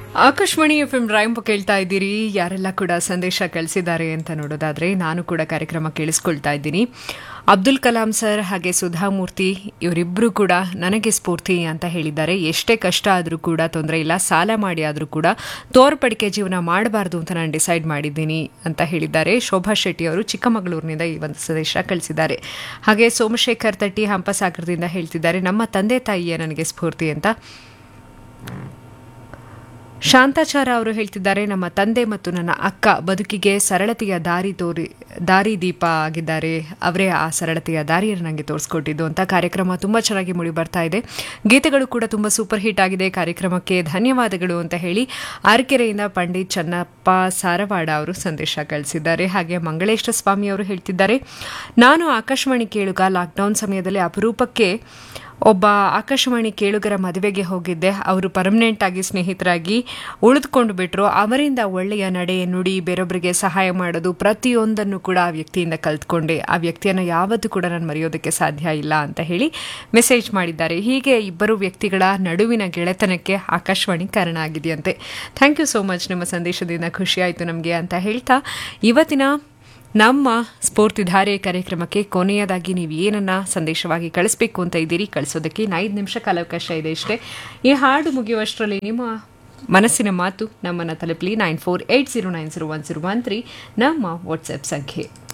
Akashvani F M ರಾಯಂಪ ಕೇಳ್ತಾ ಇದ್ದೀರಿ ಯಾರೆಲ್ಲ ಕೂಡ ಸಂದೇಶ ಕಳಿಸಿದ್ದಾರೆ ಅಂತ ನೋಡೋದಾದ್ರೆ ನಾನು ಕೂಡ ಕಾರ್ಯಕ್ರಮ ಕೇಳಿಸ್ಕೊಳ್ತಾ ಇದ್ದೀನಿ ಅಬ್ದುಲ್ ಕಲಾಂ ಸರ್ ಹಾಗೆ ಸುಧಾಮೂರ್ತಿ ಇವರಿಬ್ಬರು ಕೂಡ ನನಗೆ ಸ್ಫೂರ್ತಿ ಅಂತ ಹೇಳಿದ್ದಾರೆ ಎಷ್ಟೇ ಕಷ್ಟ ಆದರೂ ಕೂಡ ತೊಂದರೆ ಇಲ್ಲ ಸಾಲ ಮಾಡಿ ಆದರೂ ಕೂಡ ತೋರ್ಪಡಿಕೆ ಜೀವನ ಮಾಡಬಾರ್ದು ಅಂತ ನಾನು ಡಿಸೈಡ್ ಮಾಡಿದ್ದೀನಿ ಅಂತ ಹೇಳಿದ್ದಾರೆ ಶೋಭಾ ಶೆಟ್ಟಿ ಅವರು ಚಿಕ್ಕಮಗಳೂರಿನಿಂದ ಈ ಒಂದು ಸಂದೇಶ ಕಳಿಸಿದ್ದಾರೆ ಹಾಗೆ ಸೋಮಶೇಖರ್ ತಟ್ಟಿ ಹಂಪಸಾಗರದಿಂದ ಹೇಳ್ತಿದ್ದಾರೆ ನಮ್ಮ ತಂದೆ ತಾಯಿಯೇ ನನಗೆ ಸ್ಫೂರ್ತಿ ಅಂತ ಶಾಂತಾಚಾರ ಅವರು ಹೇಳ್ತಿದ್ದಾರೆ ನಮ್ಮ ತಂದೆ ಮತ್ತು ನನ್ನ ಅಕ್ಕ ಬದುಕಿಗೆ ಸರಳತೆಯ ದಾರಿ ತೋರಿ ದಾರಿ ದೀಪ ಆಗಿದ್ದಾರೆ ಅವರೇ ಆ ಸರಳತೆಯ ದಾರಿಯನ್ನು ನನಗೆ ತೋರಿಸ್ಕೊಟ್ಟಿದ್ದು ಅಂತ ಕಾರ್ಯಕ್ರಮ ತುಂಬ ಚೆನ್ನಾಗಿ ಮೂಡಿ ಬರ್ತಾ ಇದೆ ಗೀತೆಗಳು ಕೂಡ ತುಂಬ ಸೂಪರ್ ಹಿಟ್ ಆಗಿದೆ ಕಾರ್ಯಕ್ರಮಕ್ಕೆ ಧನ್ಯವಾದಗಳು ಅಂತ ಹೇಳಿ ಆರ್ಕೆರೆಯಿಂದ ಪಂಡಿತ್ ಚನ್ನಪ್ಪ ಸಾರವಾಡ ಅವರು ಸಂದೇಶ ಕಳಿಸಿದ್ದಾರೆ ಹಾಗೆ ಮಂಗಳೇಶ ಸ್ವಾಮಿ ಅವರು ಹೇಳ್ತಿದ್ದಾರೆ ನಾನು ಆಕಾಶವಾಣಿ ಕೇಳುಗ ಲಾಕ್ಡೌನ್ ಸಮಯದಲ್ಲಿ ಅಪರೂಪಕ್ಕೆ ಒಬ್ಬ ಆಕಾಶವಾಣಿ ಕೇಳುಗರ ಮದುವೆಗೆ ಹೋಗಿದ್ದೆ ಅವರು ಪರ್ಮನೆಂಟ್ ಆಗಿ ಸ್ನೇಹಿತರಾಗಿ ಉಳಿದುಕೊಂಡು ಬಿಟ್ರು ಅವರಿಂದ ಒಳ್ಳೆಯ ನಡೆ ನುಡಿ ಬೇರೊಬ್ಬರಿಗೆ ಸಹಾಯ ಮಾಡೋದು ಪ್ರತಿಯೊಂದನ್ನು ಕೂಡ ಆ ವ್ಯಕ್ತಿಯಿಂದ ಕಲ್ತ್ಕೊಂಡೆ ಆ ವ್ಯಕ್ತಿಯನ್ನು ಯಾವತ್ತೂ ಕೂಡ ನಾನು ಮರೆಯೋದಕ್ಕೆ ಸಾಧ್ಯ ಇಲ್ಲ ಅಂತ ಹೇಳಿ ಮೆಸೇಜ್ ಮಾಡಿದ್ದಾರೆ ಹೀಗೆ ಇಬ್ಬರು ವ್ಯಕ್ತಿಗಳ ನಡುವಿನ ಗೆಳೆತನಕ್ಕೆ ಆಕಾಶವಾಣಿ ಕಾರಣ ಆಗಿದೆಯಂತೆ ಥ್ಯಾಂಕ್ ಯು ಸೋ ಮಚ್ ನಿಮ್ಮ ಸಂದೇಶದಿಂದ ಖುಷಿಯಾಯಿತು ನಮಗೆ ಅಂತ ಹೇಳ್ತಾ ಇವತ್ತಿನ ನಮ್ಮ ಸ್ಫೂರ್ತಿಧಾರೆ ಕಾರ್ಯಕ್ರಮಕ್ಕೆ ಕೊನೆಯದಾಗಿ ನೀವು ಏನನ್ನ ಸಂದೇಶವಾಗಿ ಕಳಿಸ್ಬೇಕು ಅಂತ ಇದ್ದೀರಿ ಕಳಿಸೋದಕ್ಕೆ ಇನ್ನು ಐದು ನಿಮಿಷ ಕಾಲಾವಕಾಶ ಇದೆ ಅಷ್ಟೇ ಈ ಹಾಡು ಮುಗಿಯುವಷ್ಟರಲ್ಲಿ ನಿಮ್ಮ ಮನಸ್ಸಿನ ಮಾತು ನಮ್ಮನ್ನು ತಲುಪಲಿ nine four eight zero nine zero one zero one three ನಮ್ಮ ವಾಟ್ಸ್ಆ್ಯಪ್ ಸಂಖ್ಯೆ